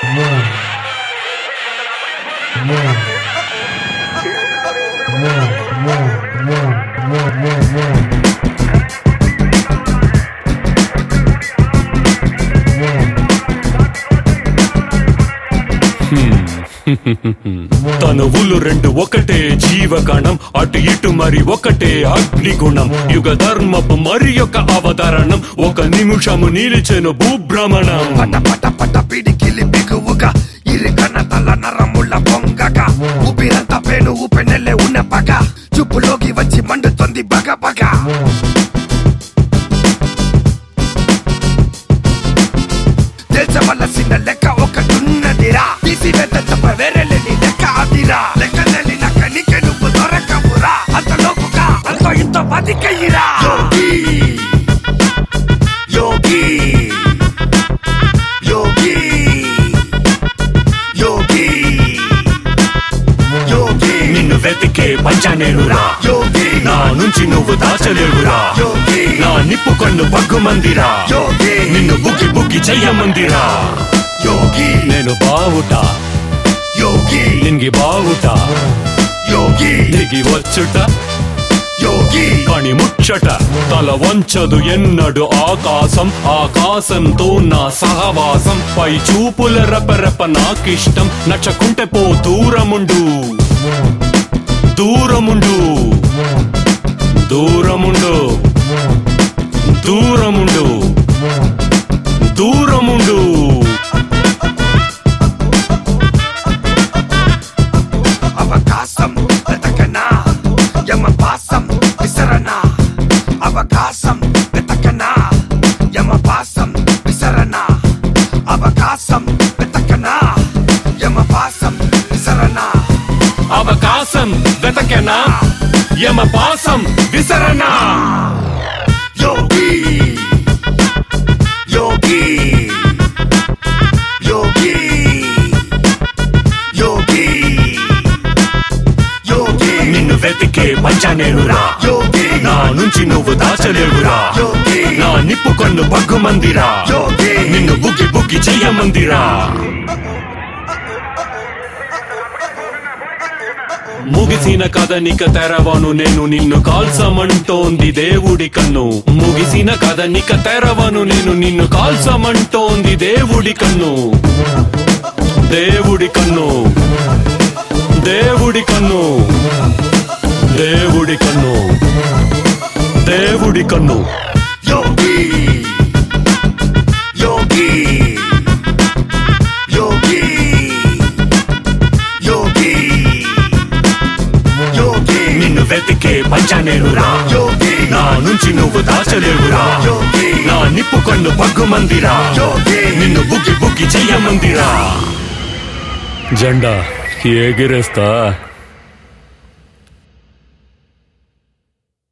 తనువులు రెండు ఒకటే జీవగణం అటు ఇటు మరి ఒకటే అగ్నిగుణం యుగ ధర్మపు మరి యొక్క అవతరణం ఒక నిమిషము నిలిచెను భూభ్రమణం పట పట పట పిడికిలి బిగువుగా ఇరికన తల నరముల పొంగగా ఊపిరంత పేను ఊపెనెల్లే ఉన్న పగ చూపులోకి వచ్చి మండుతోంది బగ బగ తెచ్చవలసిన లెక్క ఒకటున్నదిరా తీసివేత తప్ప వేరే లేని లెక్క అదిరా లెక్క తెలిన కనికె నువ్వు దొరకవురా అంతలోపుగా అంత ఇంత బతికయ్యిరా యోగి యోగి యోగి యోగి యోగి నిన్ను వెతికే పంచనేరురా యోగి నా నుంచి నువ్వు దాచలేవురా యోగి నా నిప్పు కన్ను బగ్గుమందిరా యోగి నిన్ను బుగ్గి బుగ్గి చెయ్యమందిరా యోగి నేను బావుట యోగి నింగి బావుట యోగి దిగి వచ్చుట యోగి కణి ముచ్చట తల వంచదు ఎన్నడు ఆకాశం ఆకాశంతో నా సహవాసం పై చూపుల రెపరెప నాకిష్టం నచ్చకుంటే పో దూరముండు దూరముండు దూరముండు దూరముండు దూరముండు అవకాశం వెతకనా యమపాసం విసరనా అవకాశం వెతకనా యమపాసం విసరనా అవకాశం వెతకనా యమపాసం విసరనా అవకాశం వెతకెనా యమ పాసం విసరనా యోగి యోగి యోగి యోగి యోగి నిన్ను వెతికే పంచనేరురా యోగి నా నుంచి నువ్వు దాచలేవురా యోగి నా నిప్పు కన్ను బగ్గుమందిరా యోగి నిన్ను బుగ్గి బుగ్గి చెయ్యమందిరా ముగిసిన కథనిక తెరవను నేను నిన్ను కాల్సమంటోంది దేవుడి కన్ను ముగిసిన కథనిక తెరవను నేను నిన్ను కాల్సమంటోంది దేవుడి కన్ను దేవుడి కన్ను దేవుడి కన్ను దేవుడి కన్ను దేవుడి కన్ను యోగి యోగి యోగి యోగి యోగి నిన్ను వెతికే పంచనేరురా యోగి నా నుంచి నువ్వు దాచలేవురా యోగి నా నిప్పు కన్ను పగ్గుమందిరా యోగి నిన్ను బుగ్గి బుగ్గి చెయ్యమందిరా జెండా ఎగిరేస్తా